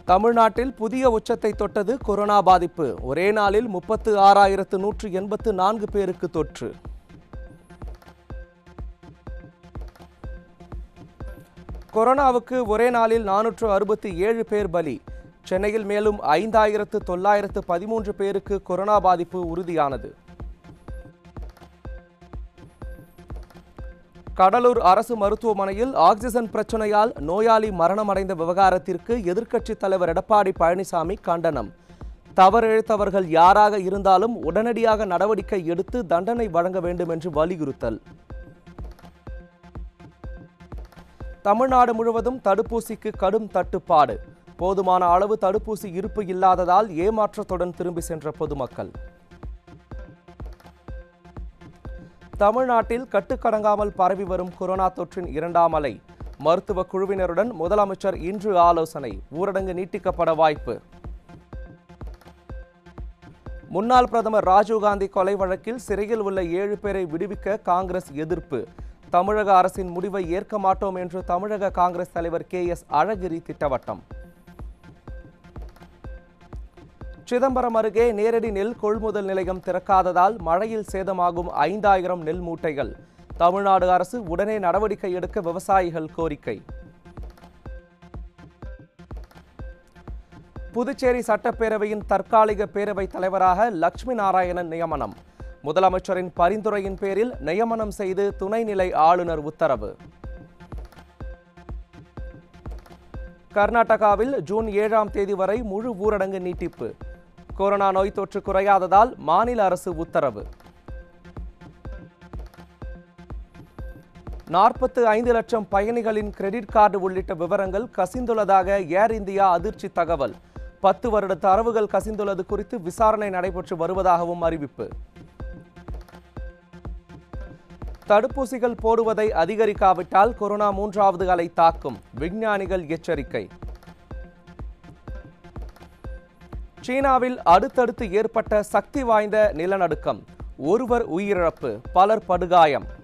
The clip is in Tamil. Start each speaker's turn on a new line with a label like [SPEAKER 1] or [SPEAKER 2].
[SPEAKER 1] தமிழ்நாட்டில் புதிய உச்சத்தை தொட்டது கொரோனா பாதிப்பு ஒரே நாளில் முப்பத்து ஆறாயிரத்து நூற்று எண்பத்து நான்கு பேருக்கு தொற்று கொரோனாவுக்கு ஒரே நாளில் நானூற்று அறுபத்தி ஏழு பேர் பலி சென்னையில் மேலும் ஐந்தாயிரத்து தொள்ளாயிரத்து பதிமூன்று பேருக்கு கொரோனா பாதிப்பு உறுதியானது கடலூர் அரசு மருத்துவமனையில் ஆக்சிஜன் பிரச்சனையால் நோயாளி மரணமடைந்த விவகாரத்திற்கு எதிர்க்கட்சித் தலைவர் எடப்பாடி பழனிசாமி கண்டனம் தவறிழைத்தவர்கள் யாராக இருந்தாலும் உடனடியாக நடவடிக்கை எடுத்து தண்டனை வழங்க வேண்டும் என்று வலியுறுத்தல் தமிழ்நாடு முழுவதும் தடுப்பூசிக்கு கடும் தட்டுப்பாடு போதுமான அளவு தடுப்பூசி இருப்பு இல்லாததால் ஏமாற்றத்துடன் திரும்பி சென்ற பொதுமக்கள் தமிழ்நாட்டில் கட்டுக்கடங்காமல் பரவி வரும் கொரோனா தொற்றின் இரண்டாம் அலை மருத்துவ குழுவினருடன் முதலமைச்சர் இன்று ஆலோசனை ஊரடங்கு நீட்டிக்கப்பட வாய்ப்பு முன்னாள் பிரதமர் ராஜீவ்காந்தி கொலை வழக்கில் சிறையில் உள்ள ஏழு பேரை விடுவிக்க காங்கிரஸ் எதிர்ப்பு தமிழக அரசின் முடிவை ஏற்க மாட்டோம் என்று தமிழக காங்கிரஸ் தலைவர் கே எஸ் அழகிரி திட்டவட்டம் சிதம்பரம் அருகே நேரடி நெல் கொள்முதல் நிலையம் திறக்காததால் மழையில் சேதமாகும் ஐந்தாயிரம் நெல் மூட்டைகள் தமிழ்நாடு அரசு உடனே நடவடிக்கை எடுக்க விவசாயிகள் கோரிக்கை புதுச்சேரி சட்டப்பேரவையின் தற்காலிக பேரவைத் தலைவராக லட்சுமி நாராயணன் நியமனம் முதலமைச்சரின் பரிந்துரையின் பேரில் நியமனம் செய்து துணைநிலை ஆளுநர் உத்தரவு கர்நாடகாவில் ஜூன் ஏழாம் தேதி வரை முழு ஊரடங்கு நீட்டிப்பு கொரோனா நோய் தொற்று குறையாததால் மாநில அரசு உத்தரவு நாற்பத்து ஐந்து லட்சம் பயணிகளின் கிரெடிட் கார்டு உள்ளிட்ட விவரங்கள் கசிந்துள்ளதாக ஏர் இந்தியா அதிர்ச்சி தகவல் பத்து வருட தரவுகள் கசிந்துள்ளது குறித்து விசாரணை நடைபெற்று வருவதாகவும் அறிவிப்பு தடுப்பூசிகள் போடுவதை அதிகரிக்காவிட்டால் கொரோனா மூன்றாவது அலை தாக்கும் விஞ்ஞானிகள் எச்சரிக்கை சீனாவில் அடுத்தடுத்து ஏற்பட்ட சக்தி வாய்ந்த நிலநடுக்கம் ஒருவர் உயிரிழப்பு பலர் படுகாயம்